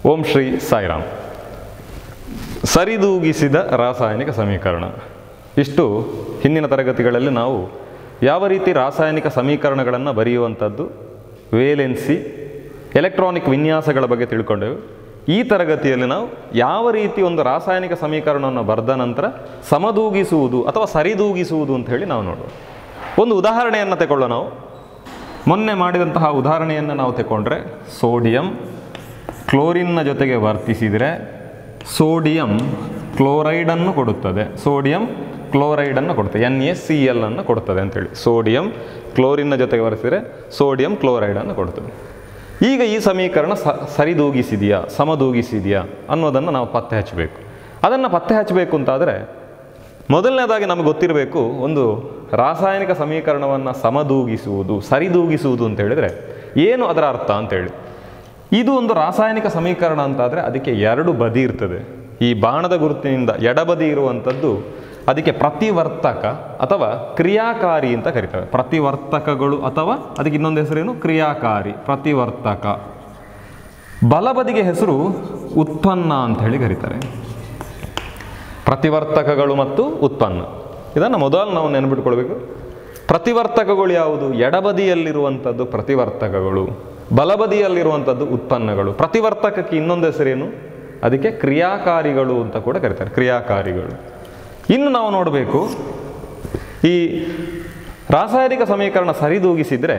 ಓಂ ಶ್ರೀ ಸಾಯಿರಾಮ್ ಸರಿದೂಗಿಸಿದ ರಾಸಾಯನಿಕ ಸಮೀಕರಣ ಇಷ್ಟು ಹಿಂದಿನ ತರಗತಿಗಳಲ್ಲಿ ನಾವು ಯಾವ ರೀತಿ ರಾಸಾಯನಿಕ ಸಮೀಕರಣಗಳನ್ನು ಬರೆಯುವಂಥದ್ದು ವೇಲೆನ್ಸಿ ಎಲೆಕ್ಟ್ರಾನಿಕ್ ವಿನ್ಯಾಸಗಳ ಬಗ್ಗೆ ತಿಳ್ಕೊಂಡೆವು ಈ ತರಗತಿಯಲ್ಲಿ ನಾವು ಯಾವ ರೀತಿ ಒಂದು ರಾಸಾಯನಿಕ ಸಮೀಕರಣವನ್ನು ಬರೆದ ನಂತರ ಸಮದೂಗಿಸುವುದು ಅಥವಾ ಸರಿದೂಗಿಸುವುದು ಅಂತ ಹೇಳಿ ನಾವು ನೋಡುವ ಒಂದು ಉದಾಹರಣೆಯನ್ನು ತಗೊಳ್ಳೋ ನಾವು ಮೊನ್ನೆ ಮಾಡಿದಂತಹ ಉದಾಹರಣೆಯನ್ನು ನಾವು ತಗೊಂಡ್ರೆ ಸೋಡಿಯಂ ಕ್ಲೋರಿನ್ನ ಜೊತೆಗೆ ವರ್ತಿಸಿದರೆ ಸೋಡಿಯಂ ಕ್ಲೋರೈಡನ್ನು ಕೊಡುತ್ತದೆ ಸೋಡಿಯಂ ಕ್ಲೋರೈಡನ್ನು ಕೊಡುತ್ತದೆ ಎನ್ ಎ ಸಿ ಎಲ್ ಅನ್ನು ಕೊಡುತ್ತದೆ ಅಂತೇಳಿ ಸೋಡಿಯಂ ಕ್ಲೋರಿನ್ನ ಜೊತೆಗೆ ವರ್ತಿಸಿದರೆ ಸೋಡಿಯಂ ಕ್ಲೋರೈಡನ್ನು ಕೊಡುತ್ತದೆ ಈಗ ಈ ಸಮೀಕರಣ ಸ ಸರಿದೂಗಿಸಿದೆಯಾ ಸಮದೂಗಿಸಿದೆಯಾ ಅನ್ನೋದನ್ನು ನಾವು ಪತ್ತೆ ಹಚ್ಚಬೇಕು ಅದನ್ನು ಪತ್ತೆ ಹಚ್ಚಬೇಕು ಅಂತಾದರೆ ಮೊದಲನೇದಾಗಿ ನಮಗೆ ಗೊತ್ತಿರಬೇಕು ಒಂದು ರಾಸಾಯನಿಕ ಸಮೀಕರಣವನ್ನು ಸಮದೂಗಿಸುವುದು ಸರಿದೂಗಿಸುವುದು ಅಂತ ಹೇಳಿದರೆ ಏನು ಅದರ ಅರ್ಥ ಅಂತೇಳಿ ಇದು ಒಂದು ರಾಸಾಯನಿಕ ಸಮೀಕರಣ ಅಂತಾದರೆ ಅದಕ್ಕೆ ಎರಡು ಬದಿ ಇರ್ತದೆ ಈ ಬಾಣದ ಗುರುತಿನಿಂದ ಎಡಬದಿ ಇರುವಂಥದ್ದು ಅದಕ್ಕೆ ಪ್ರತಿವರ್ತಕ ಅಥವಾ ಕ್ರಿಯಾಕಾರಿ ಅಂತ ಕರೀತಾರೆ ಪ್ರತಿವರ್ತಕಗಳು ಅಥವಾ ಅದಕ್ಕೆ ಇನ್ನೊಂದು ಹೆಸರೇನು ಕ್ರಿಯಾಕಾರಿ ಪ್ರತಿವರ್ತಕ ಬಲಬದಿಗೆ ಹೆಸರು ಉತ್ಪನ್ನ ಅಂತ ಹೇಳಿ ಕರೀತಾರೆ ಪ್ರತಿವರ್ತಕಗಳು ಮತ್ತು ಉತ್ಪನ್ನ ಇದನ್ನು ಮೊದಲು ನಾವು ನೆನಪಿಟ್ಕೊಳ್ಬೇಕು ಪ್ರತಿವರ್ತಕಗಳು ಯಾವುದು ಎಡಬದಿಯಲ್ಲಿರುವಂಥದ್ದು ಪ್ರತಿವರ್ತಕಗಳು ಬಲಬದಿಯಲ್ಲಿರುವಂಥದ್ದು ಉತ್ಪನ್ನಗಳು ಪ್ರತಿವರ್ತಕಕ್ಕೆ ಇನ್ನೊಂದು ಹೆಸರೇನು ಅದಕ್ಕೆ ಕ್ರಿಯಾಕಾರಿಗಳು ಅಂತ ಕೂಡ ಕರೀತಾರೆ ಕ್ರಿಯಾಕಾರಿಗಳು ಇನ್ನು ನಾವು ನೋಡಬೇಕು ಈ ರಾಸಾಯನಿಕ ಸಮೀಕರಣ ಸರಿದೂಗಿಸಿದರೆ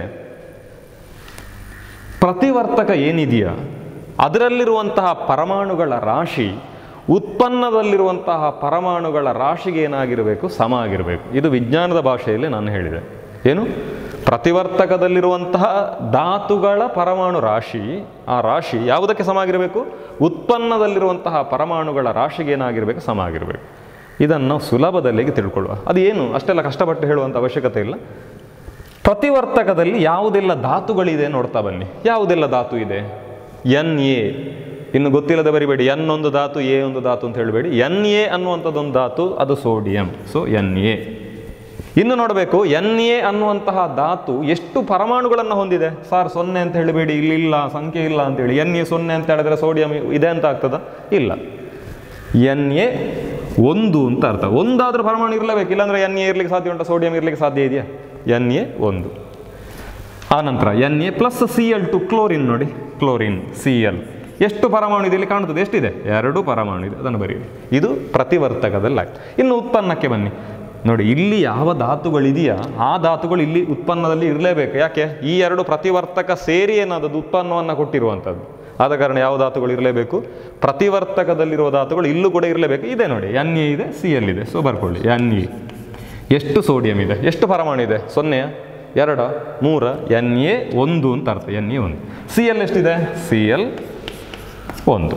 ಪ್ರತಿವರ್ತಕ ಏನಿದೆಯಾ ಅದರಲ್ಲಿರುವಂತಹ ಪರಮಾಣುಗಳ ರಾಶಿ ಉತ್ಪನ್ನದಲ್ಲಿರುವಂತಹ ಪರಮಾಣುಗಳ ರಾಶಿಗೆ ಏನಾಗಿರಬೇಕು ಸಮ ಆಗಿರಬೇಕು ಇದು ವಿಜ್ಞಾನದ ಭಾಷೆಯಲ್ಲಿ ನಾನು ಹೇಳಿದೆ ಏನು ಪ್ರತಿವರ್ತಕದಲ್ಲಿರುವಂತಹ ಧಾತುಗಳ ಪರಮಾಣು ರಾಶಿ ಆ ರಾಶಿ ಯಾವುದಕ್ಕೆ ಸಮ ಆಗಿರಬೇಕು ಉತ್ಪನ್ನದಲ್ಲಿರುವಂತಹ ಪರಮಾಣುಗಳ ರಾಶಿಗೆ ಏನಾಗಿರಬೇಕು ಸಮ ಆಗಿರಬೇಕು ಇದನ್ನು ಸುಲಭದಲ್ಲಿ ತಿಳ್ಕೊಳ್ಳುವ ಅದು ಏನು ಅಷ್ಟೆಲ್ಲ ಕಷ್ಟಪಟ್ಟು ಹೇಳುವಂಥ ಅವಶ್ಯಕತೆ ಇಲ್ಲ ಪ್ರತಿವರ್ತಕದಲ್ಲಿ ಯಾವುದೆಲ್ಲ ಧಾತುಗಳಿದೆ ನೋಡ್ತಾ ಬನ್ನಿ ಯಾವುದೆಲ್ಲ ಧಾತು ಇದೆ ಎನ್ ಎ ಇನ್ನು ಗೊತ್ತಿಲ್ಲದೆ ಬರಿಬೇಡಿ ಎನ್ ಒಂದು ಧಾತು ಎ ಒಂದು ಧಾತು ಅಂತ ಹೇಳಬೇಡಿ ಎನ್ ಎ ಅನ್ನುವಂಥದ್ದೊಂದು ಧಾತು ಅದು ಸೋಡಿಯಂ ಸೊ ಎನ್ ಎ ಇನ್ನು ನೋಡಬೇಕು ಎನ್ ಎ ಅನ್ನುವಂತಹ ಧಾತು ಎಷ್ಟು ಪರಮಾಣುಗಳನ್ನು ಹೊಂದಿದೆ ಸಾರ್ ಸೊನ್ನೆ ಅಂತ ಹೇಳಬೇಡಿ ಇಲ್ಲಿ ಇಲ್ಲ ಸಂಖ್ಯೆ ಇಲ್ಲ ಅಂತೇಳಿ ಎನ್ ಎ ಸೊನ್ನೆ ಅಂತ ಹೇಳಿದ್ರೆ ಸೋಡಿಯಂ ಇದೆ ಅಂತ ಆಗ್ತದ ಇಲ್ಲ ಎನ್ ಎ ಒಂದು ಅಂತ ಅರ್ಥ ಒಂದಾದ್ರೂ ಪರಮಾಣು ಇರಲೇಬೇಕು ಇಲ್ಲಾಂದ್ರೆ ಎನ್ ಎ ಇರ್ಲಿಕ್ಕೆ ಸಾಧ್ಯ ಉಂಟಾ ಸೋಡಿಯಂ ಇರ್ಲಿಕ್ಕೆ ಸಾಧ್ಯ ಇದೆಯಾ ಎನ್ ಎ ಒಂದು ಆನಂತರ N A plus C L two chlorine ನೋಡಿ ಕ್ಲೋರಿನ್ ಸಿ ಎಲ್ ಎಷ್ಟು ಪರಮಾಣು ಇದೆ ಇಲ್ಲಿ ಕಾಣ್ತದೆ ಎಷ್ಟಿದೆ ಎರಡು ಪರಮಾಣು ಇದೆ ಅದನ್ನು ಬರೀರಿ ಇದು ಪ್ರತಿವರ್ತಕದಲ್ಲಿ ಆಗ್ತದೆ ಇನ್ನು ಉತ್ಪನ್ನಕ್ಕೆ ಬನ್ನಿ ನೋಡಿ ಇಲ್ಲಿ ಯಾವ ಧಾತುಗಳಿದೆಯಾ ಆ ಧಾತುಗಳು ಇಲ್ಲಿ ಉತ್ಪನ್ನದಲ್ಲಿ ಇರಲೇಬೇಕು ಯಾಕೆ ಈ ಎರಡು ಪ್ರತಿವರ್ತಕ ಸೇರಿ ಏನಾದದ್ದು ಉತ್ಪನ್ನವನ್ನು ಕೊಟ್ಟಿರುವಂಥದ್ದು ಆದ ಕಾರಣ ಯಾವ ಧಾತುಗಳು ಇರಲೇಬೇಕು ಪ್ರತಿವರ್ತಕದಲ್ಲಿರುವ ಧಾತುಗಳು ಇಲ್ಲೂ ಕೂಡ ಇರಲೇಬೇಕು ಇದೆ ನೋಡಿ ಎನ್ ಎ ಇದೆ ಸಿ ಎಲ್ ಇದೆ ಸೊ ಬರ್ಕೊಳ್ಳಿ ಎನ್ ಇ ಎಷ್ಟು ಸೋಡಿಯಂ ಇದೆ ಎಷ್ಟು ಪರಮಾಣು ಇದೆ ಸೊನ್ನೆಯ ಎರಡ ಮೂರ ಎನ್ ಎ ಒಂದು ಅಂತ ಅರ್ಥ ಎನ್ ಎ ಒಂದು ಸಿ ಎಲ್ ಎಷ್ಟಿದೆ ಸಿ ಎಲ್ ಒಂದು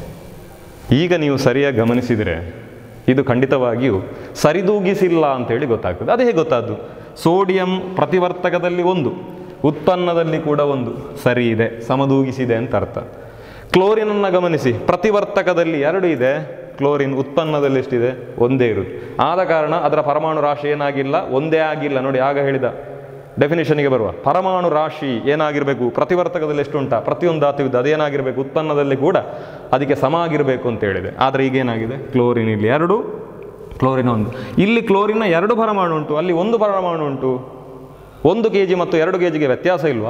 ಈಗ ನೀವು ಸರಿಯಾಗಿ ಗಮನಿಸಿದರೆ ಇದು ಖಂಡಿತವಾಗಿಯೂ ಸರಿದೂಗಿಸಿಲ್ಲ ಅಂತೇಳಿ ಗೊತ್ತಾಗ್ತದೆ ಅದು ಹೇಗೆ ಗೊತ್ತಾದ್ದು ಸೋಡಿಯಂ ಪ್ರತಿವರ್ತಕದಲ್ಲಿ ಒಂದು ಉತ್ಪನ್ನದಲ್ಲಿ ಕೂಡ ಒಂದು ಸರಿ ಇದೆ ಸಮದೂಗಿಸಿದೆ ಅಂತ ಅರ್ಥ ಕ್ಲೋರಿನನ್ನು ಗಮನಿಸಿ ಪ್ರತಿವರ್ತಕದಲ್ಲಿ ಎರಡು ಇದೆ ಕ್ಲೋರಿನ್ ಉತ್ಪನ್ನದಲ್ಲಿ ಎಷ್ಟಿದೆ ಒಂದೇ ಇರುವುದು ಆದ ಕಾರಣ ಅದರ ಪರಮಾಣು ರಾಶಿ ಏನಾಗಿಲ್ಲ ಒಂದೇ ಆಗಿಲ್ಲ ನೋಡಿ ಆಗ ಹೇಳಿದ ಡೆಫಿನೇಷನ್ಗೆ ಬರುವ ಪರಮಾಣು ರಾಶಿ ಏನಾಗಿರಬೇಕು ಪ್ರತಿವರ್ತಕದಲ್ಲಿ ಎಷ್ಟು ಉಂಟಾ ಪ್ರತಿಯೊಂದು ಧಾತು ಇದೆ ಅದೇನಾಗಿರಬೇಕು ಉತ್ಪನ್ನದಲ್ಲಿ ಕೂಡ ಅದಕ್ಕೆ ಸಮ ಆಗಿರಬೇಕು ಅಂತ ಹೇಳಿದೆ ಆದರೆ ಈಗ ಏನಾಗಿದೆ ಕ್ಲೋರಿನ್ ಇಲ್ಲಿ ಎರಡು ಕ್ಲೋರಿನ್ ಒಂದು ಇಲ್ಲಿ ಕ್ಲೋರಿನ ಎರಡು ಪರಮಾಣು ಉಂಟು ಅಲ್ಲಿ ಒಂದು ಪರಮಾಣು ಉಂಟು ಒಂದು ಕೆ ಜಿ ಮತ್ತು ಎರಡು ಕೆ ಜಿಗೆ ವ್ಯತ್ಯಾಸ ಇಲ್ವಾ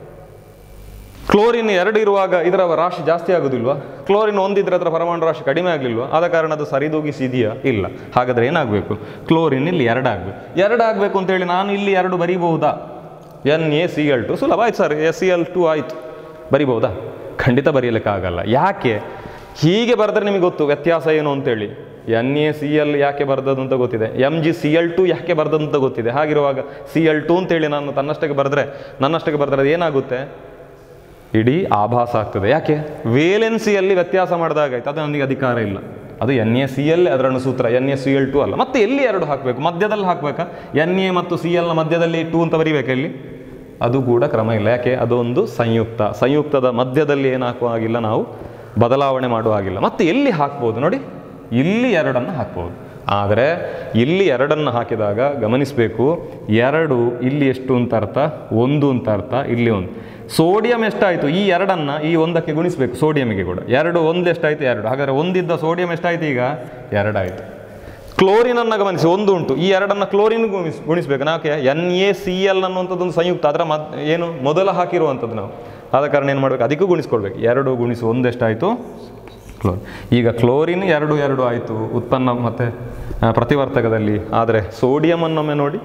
ಕ್ಲೋರಿನ್ ಎರಡು ಇರುವಾಗ ಇದರ ರಾಶಿ ಜಾಸ್ತಿ ಆಗೋದಿಲ್ವಾ ಕ್ಲೋರಿನ್ ಒಂದಿದ್ರೆ ಅದರ ಪರಮಾಣು ರಾಶಿ ಕಡಿಮೆ ಆಗಲಿಲ್ವಾ ಆದ ಕಾರಣ ಅದು ಸರಿದೂಗಿಸಿದೆಯಾ ಇಲ್ಲ ಹಾಗಾದರೆ ಏನಾಗಬೇಕು ಕ್ಲೋರಿನ್ ಇಲ್ಲಿ ಎರಡು ಆಗಬೇಕು ಎರಡು ಆಗಬೇಕು ಅಂತೇಳಿ ನಾನು ಇಲ್ಲಿ ಎರಡು ಬರೀಬಹುದಾ N A C L two ಸುಲಭ ಆಯ್ತು sir yes C L two ಆಯಿತು ಬರಿಬಹುದಾ ಖಂಡಿತ ಬರೀಲಿಕ್ಕಾಗಲ್ಲ ಯಾಕೆ ಹೀಗೆ ಬರೆದ್ರೆ ನಿಮಗೆ ಗೊತ್ತು ವ್ಯತ್ಯಾಸ ಏನು ಅಂತೇಳಿ ಎನ್ ಎ ಸಿ ಎಲ್ ಯಾಕೆ ಬರ್ದದ್ದು ಅಂತ ಗೊತ್ತಿದೆ M G C L two ಯಾಕೆ ಬರ್ದದ್ದು ಅಂತ ಗೊತ್ತಿದೆ ಹಾಗಿರುವಾಗ ಸಿ ಎಲ್ ಟು ಅಂತೇಳಿ ನಾನು ತನ್ನಷ್ಟಕ್ಕೆ ಬರೆದ್ರೆ ನನ್ನಷ್ಟಕ್ಕೆ ಬರೆದ್ರೆ ಅದು ಏನಾಗುತ್ತೆ ಇಡೀ ಆಭಾಸ ಆಗ್ತದೆ ಯಾಕೆ ವೇಲೆನ್ಸಿಯಲ್ಲಿ ವ್ಯತ್ಯಾಸ ಮಾಡಿದಾಗಾಯ್ತು ಅದು ನನಗೆ ಅಧಿಕಾರ ಇಲ್ಲ ಅದು ಎನ್ ಎ ಸಿ ಎಲ್ ಅದರನ್ನು ಸೂತ್ರ N A C L two ಅಲ್ಲ ಮತ್ತೆ ಎಲ್ಲಿ ಎರಡು ಹಾಕಬೇಕು ಮಧ್ಯದಲ್ಲಿ ಹಾಕಬೇಕಾ ಎನ್ ಎ ಮತ್ತು ಸಿ ಎಲ್ನ ಮಧ್ಯದಲ್ಲಿ ಟು ಅಂತ ಬರೀಬೇಕಾ ಇಲ್ಲಿ ಅದು ಕೂಡ ಕ್ರಮ ಇಲ್ಲ ಯಾಕೆ ಅದೊಂದು ಸಂಯುಕ್ತ ಸಂಯುಕ್ತದ ಮಧ್ಯದಲ್ಲಿ ಏನು ಹಾಕುವ ಹಾಗಿಲ್ಲ ನಾವು ಬದಲಾವಣೆ ಮಾಡುವ ಹಾಗಿಲ್ಲ ಮತ್ತೆ ಎಲ್ಲಿ ಹಾಕ್ಬೋದು ನೋಡಿ ಇಲ್ಲಿ ಎರಡನ್ನು ಹಾಕ್ಬೋದು ಆದರೆ ಇಲ್ಲಿ ಎರಡನ್ನು ಹಾಕಿದಾಗ ಗಮನಿಸಬೇಕು ಎರಡು ಇಲ್ಲಿ ಎಷ್ಟು ಅಂತ ಅರ್ಥ ಒಂದು ಅಂತ ಅರ್ಥ ಇಲ್ಲಿ ಒಂದು ಸೋಡಿಯಂ ಎಷ್ಟಾಯಿತು ಈ ಎರಡನ್ನು ಈ ಒಂದಕ್ಕೆ ಗುಣಿಸಬೇಕು ಸೋಡಿಯಂಗೆ ಕೂಡ ಎರಡು ಒಂದು ಎಷ್ಟಾಯಿತು ಎರಡು ಹಾಗಾದರೆ ಒಂದಿದ್ದ ಸೋಡಿಯಂ ಎಷ್ಟಾಯಿತು ಈಗ ಎರಡಾಯಿತು ಕ್ಲೋರಿನನ್ನು ಗಮನಿಸಿ ಒಂದು ಉಂಟು ಈ ಎರಡನ್ನು ಕ್ಲೋರಿನ್ ಗುಣಿಸ್ ಗುಣಿಸಬೇಕು ನಾಕೆ ಎನ್ ಎ ಸಿ ಎಲ್ ಅನ್ನುವಂಥದ್ದೊಂದು ಸಂಯುಕ್ತ ಅದರ ಮದ್ ಏನು ಮೊದಲ ಹಾಕಿರುವಂಥದ್ದು ನಾವು ಆದ ಕಾರಣ ಏನು ಮಾಡಬೇಕು ಅದಕ್ಕೂ ಗುಣಿಸ್ಕೊಳ್ಬೇಕು ಎರಡು ಗುಣಿಸು ಒಂದು ಎಷ್ಟಾಯಿತು ಕ್ಲೋರಿನ್ ಈಗ ಕ್ಲೋರಿನ್ ಎರಡು ಎರಡು ಆಯಿತು ಉತ್ಪನ್ನ ಮತ್ತು ಆ, ಪ್ರತಿವರ್ತಕದಲ್ಲಿ ಆದರೆ ಸೋಡಿಯಮನ್ನೊಮ್ಮೆ ನೋಡಿ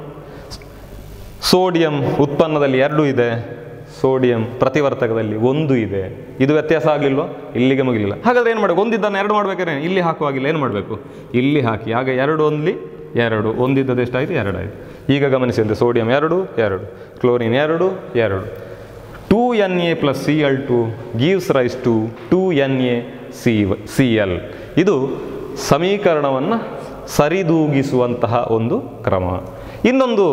ಸೋಡಿಯಂ ಉತ್ಪನ್ನದಲ್ಲಿ ಎರಡು ಇದೆ ಸೋಡಿಯಂ ಪ್ರತಿವರ್ತಕದಲ್ಲಿ ಒಂದು ಇದೆ ಇದು ವ್ಯತ್ಯಾಸ ಆಗಲಿಲ್ವಾ ಇಲ್ಲಿಗೆ ಮುಗಿಲಿಲ್ಲ ಹಾಗಾದ್ರೆ ಏನು ಮಾಡಬೇಕು ಒಂದಿದ್ದನ್ನು ಎರಡು ಮಾಡಬೇಕಾದ್ರೆ ಇಲ್ಲಿ ಹಾಕುವಾಗಿಲ್ಲ ಏನು ಮಾಡಬೇಕು ಇಲ್ಲಿ ಹಾಕಿ ಆಗ ಎರಡು ಒಂದ್ಲಿ ಎರಡು ಒಂದಿದ್ದದ್ದು ಎಷ್ಟಾಯಿತು ಎರಡು ಆಯಿತು ಈಗ ಗಮನಿಸಿದ್ರೆ ಸೋಡಿಯಂ ಎರಡು ಎರಡು ಕ್ಲೋರಿನ್ ಎರಡು ಎರಡು two N A plus C L two gives rise to two N A C C L ಇದು ಸಮೀಕರಣವನ್ನು ಸರಿದೂಗಿಸುವಂತಹ ಒಂದು ಕ್ರಮ ಇನ್ನೊಂದು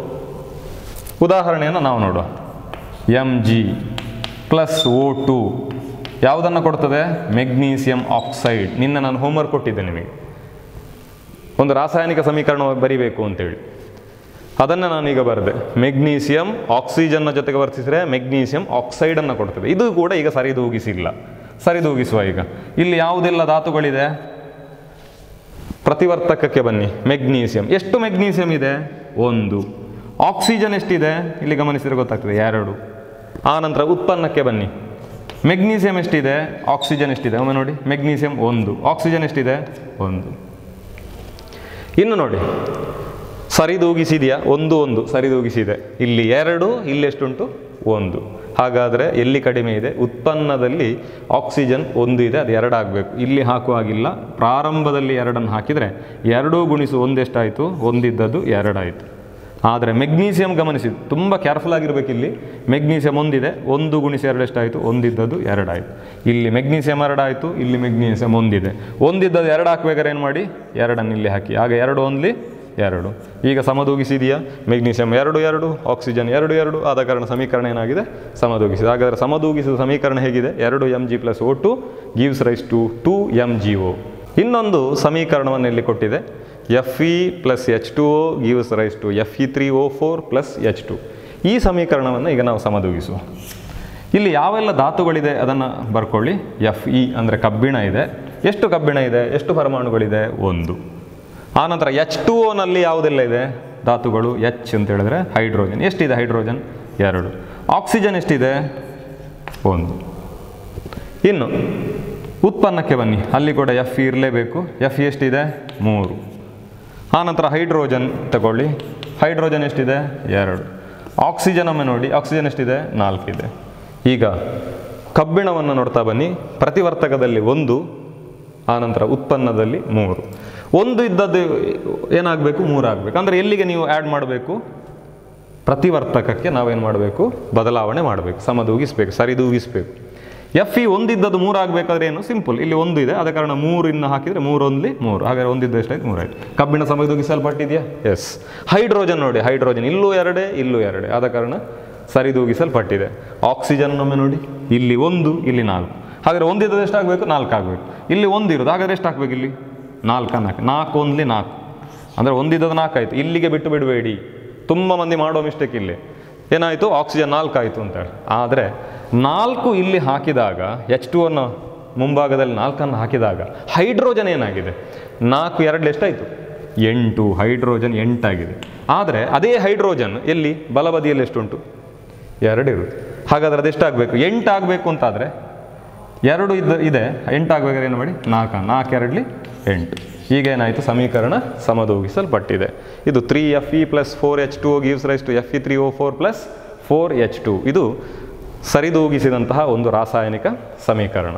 ಉದಾಹರಣೆಯನ್ನು ನಾವು ನೋಡುವ M G plus O two ಯಾವುದನ್ನು ಕೊಡ್ತದೆ ಮೆಗ್ನೀಸಿಯಂ ಆಕ್ಸೈಡ್ ನಿನ್ನೆ ನಾನು ಹೋಮ್ವರ್ಕ್ ಕೊಟ್ಟಿದ್ದೆ ನಿಮಗೆ ಒಂದು ರಾಸಾಯನಿಕ ಸಮೀಕರಣ ಬರಿಬೇಕು ಅಂತೇಳಿ ಅದನ್ನು ನಾನೀಗ ಬರೆದೆ ಮೆಗ್ನೀಸಿಯಂ ಆಕ್ಸಿಜನ್ನ ಜೊತೆಗೆ ವರ್ತಿಸಿದರೆ ಮೆಗ್ನೀಸಿಯಂ ಆಕ್ಸೈಡನ್ನು ಕೊಡ್ತದೆ ಇದು ಕೂಡ ಈಗ ಸರಿದೂಗಿಸಿಲ್ಲ ಸರಿದೂಗಿಸುವ ಈಗ ಇಲ್ಲಿ ಯಾವುದೆಲ್ಲ ಧಾತುಗಳಿದೆ ಪ್ರತಿವರ್ತಕಕ್ಕೆ ಬನ್ನಿ ಮೆಗ್ನೀಸಿಯಂ ಎಷ್ಟು ಮೆಗ್ನೀಸಿಯಂ ಇದೆ ಒಂದು ಆಕ್ಸಿಜನ್ ಎಷ್ಟಿದೆ ಇಲ್ಲಿ ಗಮನಿಸಿದ್ರೆ ಗೊತ್ತಾಗ್ತದೆ ಎರಡು ಆ ನಂತರ ಉತ್ಪನ್ನಕ್ಕೆ ಬನ್ನಿ ಮೆಗ್ನೀಸಿಯಂ ಎಷ್ಟಿದೆ ಆಕ್ಸಿಜನ್ ಎಷ್ಟಿದೆ ಒಮ್ಮೆ ನೋಡಿ ಮೆಗ್ನೀಸಿಯಂ ಒಂದು ಆಕ್ಸಿಜನ್ ಎಷ್ಟಿದೆ ಒಂದು ಇನ್ನು ನೋಡಿ ಸರಿದೂಗಿಸಿದೆಯಾ ಒಂದು ಒಂದು ಸರಿದೂಗಿಸಿದೆ ಇಲ್ಲಿ ಎರಡು ಇಲ್ಲಿ ಎಷ್ಟುಂಟು ಒಂದು ಹಾಗಾದರೆ ಎಲ್ಲಿ ಕಡಿಮೆ ಇದೆ ಉತ್ಪನ್ನದಲ್ಲಿ ಆಕ್ಸಿಜನ್ ಒಂದು ಇದೆ ಅದು ಎರಡು ಆಗಬೇಕು ಇಲ್ಲಿ ಹಾಕುವಾಗಿಲ್ಲ ಪ್ರಾರಂಭದಲ್ಲಿ ಎರಡನ್ನು ಹಾಕಿದರೆ ಎರಡೂ ಗುಣಿಸು ಒಂದೆಷ್ಟಾಯಿತು ಒಂದಿದ್ದದ್ದು ಎರಡಾಯಿತು ಆದರೆ ಮೆಗ್ನೀಸಿಯಂ ಗಮನಿಸಿ ತುಂಬ ಕೇರ್ಫುಲ್ ಆಗಿರ್ಬೇಕು ಇಲ್ಲಿ ಮೆಗ್ನೀಸಿಯಂ ಒಂದಿದೆ ಒಂದು ಗುಣಿಸಿ ಎರಡು ಎಷ್ಟಾಯಿತು ಒಂದಿದ್ದದ್ದು ಎರಡಾಯಿತು ಇಲ್ಲಿ ಮೆಗ್ನೀಸಿಯಂ ಎರಡಾಯಿತು ಇಲ್ಲಿ ಮೆಗ್ನೀಸಿಯಂ ಒಂದಿದೆ ಒಂದಿದ್ದದ್ದು ಎರಡು ಹಾಕ್ಬೇಕಾದ್ರೆ ಏನು ಮಾಡಿ ಎರಡನ್ನು ಇಲ್ಲಿ ಹಾಕಿ ಆಗ ಎರಡು ಒಂದ್ಲಿ ಎರಡು ಈಗ ಸಮದೂಗಿಸಿದೆಯಾ ಮೆಗ್ನೀಸಿಯಂ ಎರಡು ಎರಡು ಆಕ್ಸಿಜನ್ ಎರಡು ಎರಡು ಆದ ಕಾರಣ ಸಮೀಕರಣ ಏನಾಗಿದೆ ಸಮದೂಗಿಸಿದೆ ಹಾಗಾದರೆ ಸಮದೂಗಿಸಿದ ಸಮೀಕರಣ ಹೇಗಿದೆ ಎರಡು M G plus O two gives rise to two M G O ಇನ್ನೊಂದು ಸಮೀಕರಣವನ್ನು ಇಲ್ಲಿ ಕೊಟ್ಟಿದೆ F E plus H two O gives rise to F E three O four plus H two ಈ ಸಮೀಕರಣವನ್ನು ಈಗ ನಾವು ಸಮದೂಗಿಸುವ ಇಲ್ಲಿ ಯಾವೆಲ್ಲ ಧಾತುಗಳಿದೆ ಅದನ್ನು ಬರ್ಕೊಳ್ಳಿ ಎಫ್ ಇ ಅಂದರೆ ಕಬ್ಬಿಣ ಇದೆ ಎಷ್ಟು ಕಬ್ಬಿಣ ಇದೆ ಎಷ್ಟು ಪರಮಾಣುಗಳಿದೆ ಒಂದು ಆನಂತರ ಎಚ್ ಟು ಓನಲ್ಲಿ ಯಾವುದೆಲ್ಲ ಇದೆ ಧಾತುಗಳು ಎಚ್ ಅಂತ ಹೇಳಿದ್ರೆ ಹೈಡ್ರೋಜನ್ ಎಷ್ಟಿದೆ ಹೈಡ್ರೋಜನ್ ಎರಡು ಆಕ್ಸಿಜನ್ ಎಷ್ಟಿದೆ ಒಂದು ಇನ್ನು ಉತ್ಪನ್ನಕ್ಕೆ ಬನ್ನಿ ಅಲ್ಲಿ ಕೂಡ ಎಫ್ ಇರಲೇಬೇಕು ಎಫ್ ಎಷ್ಟಿದೆ ಮೂರು ಆನಂತರ ಹೈಡ್ರೋಜನ್ ತಗೊಳ್ಳಿ ಹೈಡ್ರೋಜನ್ ಎಷ್ಟಿದೆ ಎರಡು ಆಕ್ಸಿಜನ್ ಒಮ್ಮೆ ನೋಡಿ ಆಕ್ಸಿಜನ್ ಎಷ್ಟಿದೆ ನಾಲ್ಕಿದೆ ಈಗ ಕಬ್ಬಿಣವನ್ನು ನೋಡ್ತಾ ಬನ್ನಿ ಪ್ರತಿವರ್ತಕದಲ್ಲಿ ಒಂದು ಆನಂತರ ಉತ್ಪನ್ನದಲ್ಲಿ ಮೂರು ಒಂದು ಇದ್ದದ್ದು ಏನಾಗಬೇಕು ಮೂರು ಆಗಬೇಕು ಅಂದರೆ ಎಲ್ಲಿಗೆ ನೀವು ಆ್ಯಡ್ ಮಾಡಬೇಕು ಪ್ರತಿವರ್ತಕಕ್ಕೆ ನಾವೇನು ಮಾಡಬೇಕು ಬದಲಾವಣೆ ಮಾಡಬೇಕು ಸಮದೂಗಿಸ್ಬೇಕು ಸರಿದೂಗಿಸ್ಬೇಕು ಎಫ್ ಇ ಒಂದಿದ್ದದ್ದು ಮೂರು ಆಗಬೇಕಾದ್ರೆ ಏನು ಸಿಂಪಲ್ ಇಲ್ಲಿ ಒಂದು ಇದೆ ಆದ ಕಾರಣ ಮೂರು ಇನ್ನು ಹಾಕಿದರೆ ಮೂರು ಒಂದ್ಲಿ ಮೂರು ಹಾಗಾದ್ರೆ ಒಂದಿದ್ದು ಎಷ್ಟಾಯ್ತು ಮೂರಾಯ್ತು ಕಬ್ಬಿಣ ಸಮದೂಗಿಸಲ್ಪಟ್ಟಿದೆಯಾ ಎಸ್ ಹೈಡ್ರೋಜನ್ ನೋಡಿ ಹೈಡ್ರೋಜನ್ ಇಲ್ಲೂ ಎರಡೇ ಇಲ್ಲೂ ಎರಡೇ ಆದ ಕಾರಣ ಸರಿದೂಗಿಸಲ್ಪಟ್ಟಿದೆ ಆಕ್ಸಿಜನ್ ಒಮ್ಮೆ ನೋಡಿ ಇಲ್ಲಿ ಒಂದು ಇಲ್ಲಿ ನಾಲ್ಕು ಹಾಗಾದ್ರೆ ಒಂದಿದ್ದದ್ದು ಎಷ್ಟಾಗಬೇಕು ನಾಲ್ಕು ಆಗಬೇಕು ಇಲ್ಲಿ ಒಂದು ಇರೋದು ಹಾಗಾದ್ರೆ ಎಷ್ಟು ಹಾಕ್ಬೇಕು ಇಲ್ಲಿ ನಾಲ್ಕು ನಾಲ್ಕು ನಾಲ್ಕು ಒಂದ್ಲಿ ನಾಲ್ಕು ಅಂದರೆ ಒಂದಿದ್ದದ್ದು ನಾಲ್ಕು ಆಯಿತು ಇಲ್ಲಿಗೆ ಬಿಟ್ಟು ಬಿಡಬೇಡಿ ತುಂಬ ಮಂದಿ ಮಾಡೋ ಮಿಸ್ಟೇಕ್ ಇಲ್ಲಿ ಏನಾಯಿತು ಆಕ್ಸಿಜನ್ ನಾಲ್ಕು ಆಯಿತು ಅಂತೇಳಿ ಆದರೆ ನಾಲ್ಕು ಇಲ್ಲಿ ಹಾಕಿದಾಗ ಎಚ್ ಟು ಅನ್ನು ಮುಂಭಾಗದಲ್ಲಿ ನಾಲ್ಕನ್ನು ಹಾಕಿದಾಗ ಹೈಡ್ರೋಜನ್ ಏನಾಗಿದೆ ನಾಲ್ಕು ಎರಡು ಎಷ್ಟಾಯಿತು ಎಂಟು ಹೈಡ್ರೋಜನ್ ಎಂಟಾಗಿದೆ ಆದರೆ ಅದೇ ಹೈಡ್ರೋಜನ್ ಎಲ್ಲಿ ಬಲಬದಿಯಲ್ಲಿ ಎಷ್ಟುಂಟು ಎರಡು ಇರುತ್ತೆ ಹಾಗಾದ್ರೆ ಅದೆಷ್ಟಾಗಬೇಕು ಎಂಟು ಆಗಬೇಕು ಅಂತಾದರೆ ಎರಡು ಇದ್ದ ಇದೆ ಎಂಟು ಆಗಬೇಕಾದ್ರೆ ಏನು ಮಾಡಿ ನಾಲ್ಕು ನಾಲ್ಕು ಎರಡಲಿ ಎಂಟು ಈಗ ಏನಾಯಿತು ಸಮೀಕರಣ ಸಮದೂಗಿಸಲ್ಪಟ್ಟಿದೆ ಇದು three F E plus four H two gives rise to F E three O four plus four H two ಇದು ಸರಿದೂಗಿಸಿದಂತಹ ಒಂದು ರಾಸಾಯನಿಕ ಸಮೀಕರಣ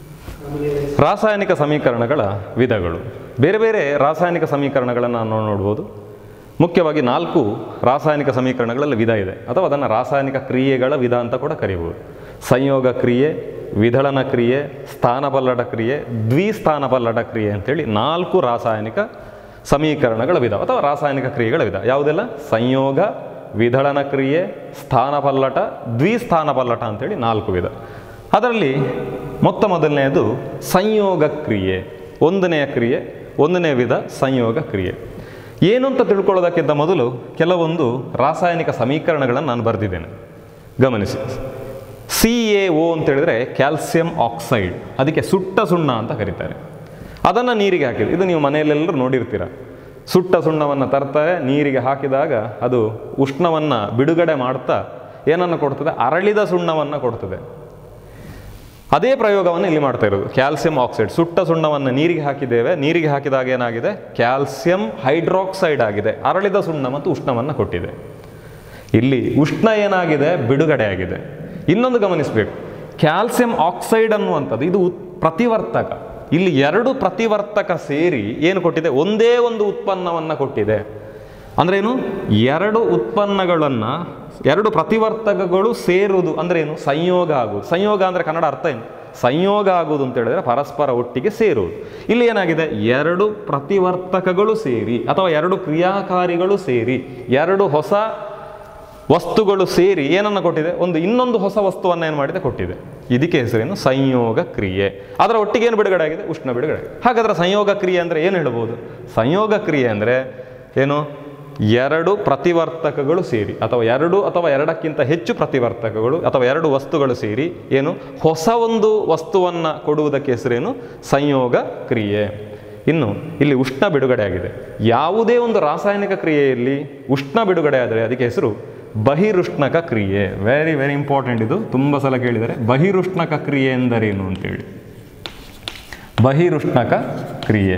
ರಾಸಾಯನಿಕ ಸಮೀಕರಣಗಳ ವಿಧಗಳು ಬೇರೆ ಬೇರೆ ರಾಸಾಯನಿಕ ಸಮೀಕರಣಗಳನ್ನು ನಾವು ನೋಡ್ಬೋದು ಮುಖ್ಯವಾಗಿ ನಾಲ್ಕು ರಾಸಾಯನಿಕ ಸಮೀಕರಣಗಳಲ್ಲಿ ವಿಧ ಇದೆ ಅಥವಾ ಅದನ್ನು ರಾಸಾಯನಿಕ ಕ್ರಿಯೆಗಳ ವಿಧ ಅಂತ ಕೂಡ ಕರೀಬೋದು ಸಂಯೋಗ ಕ್ರಿಯೆ ವಿಧಳನ ಕ್ರಿಯೆ ಸ್ಥಾನಪಲ್ಲಟ ಕ್ರಿಯೆ ದ್ವಿಸ್ಥಾನಪಲ್ಲಟ ಕ್ರಿಯೆ ಅಂತೇಳಿ ನಾಲ್ಕು ರಾಸಾಯನಿಕ ಸಮೀಕರಣಗಳ ವಿಧ ಅಥವಾ ರಾಸಾಯನಿಕ ಕ್ರಿಯೆಗಳ ವಿಧ ಯಾವುದೆಲ್ಲ ಸಂಯೋಗ ವಿಧಳನ ಕ್ರಿಯೆ ಸ್ಥಾನಪಲ್ಲಟ ದ್ವಿಸ್ಥಾನಪಲ್ಲಟ ಅಂತೇಳಿ ನಾಲ್ಕು ವಿಧ ಅದರಲ್ಲಿ ಮೊತ್ತ ಮೊದಲನೆಯದು ಸಂಯೋಗ ಕ್ರಿಯೆ ಒಂದನೆಯ ಕ್ರಿಯೆ ಒಂದನೇ ವಿಧ ಸಂಯೋಗ ಕ್ರಿಯೆ ಏನು ಅಂತ ತಿಳ್ಕೊಳ್ಳೋದಕ್ಕಿಂತ ಮೊದಲು ಕೆಲವೊಂದು ರಾಸಾಯನಿಕ ಸಮೀಕರಣಗಳನ್ನು ನಾನು ಬರೆದಿದ್ದೇನೆ ಗಮನಿಸಿ ಸಿ ಎ ಒ ಅಂತ ಹೇಳಿದ್ರೆ ಕ್ಯಾಲ್ಸಿಯಂ ಆಕ್ಸೈಡ್ ಅದಕ್ಕೆ ಸುಟ್ಟ ಸುಣ್ಣ ಅಂತ ಕರೀತಾರೆ ಅದನ್ನು ನೀರಿಗೆ ಹಾಕಿದ್ರು ಇದು ನೀವು ಮನೆಯಲ್ಲೆಲ್ಲರೂ ನೋಡಿರ್ತೀರ ಸುಟ್ಟ ಸುಣ್ಣವನ್ನು ತರ್ತಾರೆ ನೀರಿಗೆ ಹಾಕಿದಾಗ ಅದು ಉಷ್ಣವನ್ನು ಬಿಡುಗಡೆ ಮಾಡ್ತಾ ಏನನ್ನು ಕೊಡ್ತದೆ ಅರಳಿದ ಸುಣ್ಣವನ್ನು ಕೊಡ್ತದೆ ಅದೇ ಪ್ರಯೋಗವನ್ನು ಇಲ್ಲಿ ಮಾಡ್ತಾ ಇರೋದು ಕ್ಯಾಲ್ಸಿಯಂ ಆಕ್ಸೈಡ್ ಸುಟ್ಟ ಸುಣ್ಣವನ್ನು ನೀರಿಗೆ ಹಾಕಿದ್ದೇವೆ ನೀರಿಗೆ ಹಾಕಿದಾಗ ಏನಾಗಿದೆ ಕ್ಯಾಲ್ಸಿಯಂ ಹೈಡ್ರಾಕ್ಸೈಡ್ ಆಗಿದೆ ಅರಳಿದ ಸುಣ್ಣ ಮತ್ತು ಉಷ್ಣವನ್ನು ಕೊಟ್ಟಿದೆ ಇಲ್ಲಿ ಉಷ್ಣ ಏನಾಗಿದೆ ಬಿಡುಗಡೆ ಆಗಿದೆ ಇನ್ನೊಂದು ಗಮನಿಸಬೇಕು ಕ್ಯಾಲ್ಸಿಯಂ ಆಕ್ಸೈಡ್ ಅನ್ನುವಂಥದ್ದು ಇದು ಉತ್- ಪ್ರತಿವರ್ತಕ ಇಲ್ಲಿ ಎರಡು ಪ್ರತಿವರ್ತಕ ಸೇರಿ ಏನು ಕೊಟ್ಟಿದೆ ಒಂದೇ ಒಂದು ಉತ್ಪನ್ನವನ್ನು ಕೊಟ್ಟಿದೆ ಅಂದ್ರೆ ಏನು ಎರಡು ಉತ್ಪನ್ನಗಳನ್ನು ಎರಡು ಪ್ರತಿವರ್ತಕಗಳು ಸೇರುವುದು ಅಂದ್ರೆ ಏನು ಸಂಯೋಗ ಆಗುವುದು ಸಂಯೋಗ ಅಂದ್ರೆ ಕನ್ನಡ ಅರ್ಥ ಏನು ಸಂಯೋಗ ಆಗುವುದು ಅಂತ ಹೇಳಿದ್ರೆ ಪರಸ್ಪರ ಒಟ್ಟಿಗೆ ಸೇರುವುದು ಇಲ್ಲಿ ಏನಾಗಿದೆ ಎರಡು ಪ್ರತಿವರ್ತಕಗಳು ಸೇರಿ ಅಥವಾ ಎರಡು ಕ್ರಿಯಾಕಾರಿಗಳು ಸೇರಿ ಎರಡು ಹೊಸ ವಸ್ತುಗಳು ಸೇರಿ ಏನನ್ನು ಕೊಟ್ಟಿದೆ ಒಂದು ಇನ್ನೊಂದು ಹೊಸ ವಸ್ತುವನ್ನು ಏನು ಮಾಡಿದೆ ಕೊಟ್ಟಿದೆ ಇದಕ್ಕೆ ಹೆಸರೇನು ಸಂಯೋಗ ಕ್ರಿಯೆ ಅದರ ಒಟ್ಟಿಗೆ ಏನು ಬಿಡುಗಡೆ ಆಗಿದೆ ಉಷ್ಣ ಬಿಡುಗಡೆ ಆಗಿದೆ ಹಾಗಾದ್ರೆ ಸಂಯೋಗ ಕ್ರಿಯೆ ಅಂದರೆ ಏನು ಹೇಳ್ಬೋದು ಸಂಯೋಗ ಕ್ರಿಯೆ ಅಂದರೆ ಏನು ಎರಡು ಪ್ರತಿವರ್ತಕಗಳು ಸೇರಿ ಅಥವಾ ಎರಡು ಅಥವಾ ಎರಡಕ್ಕಿಂತ ಹೆಚ್ಚು ಪ್ರತಿವರ್ತಕಗಳು ಅಥವಾ ಎರಡು ವಸ್ತುಗಳು ಸೇರಿ ಏನು ಹೊಸ ಒಂದು ವಸ್ತುವನ್ನು ಕೊಡುವುದಕ್ಕೆ ಹೆಸರೇನು ಸಂಯೋಗ ಕ್ರಿಯೆ ಇನ್ನು ಇಲ್ಲಿ ಉಷ್ಣ ಬಿಡುಗಡೆ ಆಗಿದೆ ಯಾವುದೇ ಒಂದು ರಾಸಾಯನಿಕ ಕ್ರಿಯೆಯಲ್ಲಿ ಉಷ್ಣ ಬಿಡುಗಡೆ ಆದರೆ ಅದಕ್ಕೆ ಹೆಸರು ಬಹಿರುಷ್ಣಕ ಕ್ರಿಯೆ ವೆರಿ ವೆರಿ ಇಂಪಾರ್ಟೆಂಟ್ ಇದು ತುಂಬ ಸಲ ಕೇಳಿದರೆ ಬಹಿರುಷ್ಣಕ ಕ್ರಿಯೆ ಎಂದರೇನು ಅಂತೇಳಿ ಬಹಿರುಷ್ಣಕ ಕ್ರಿಯೆ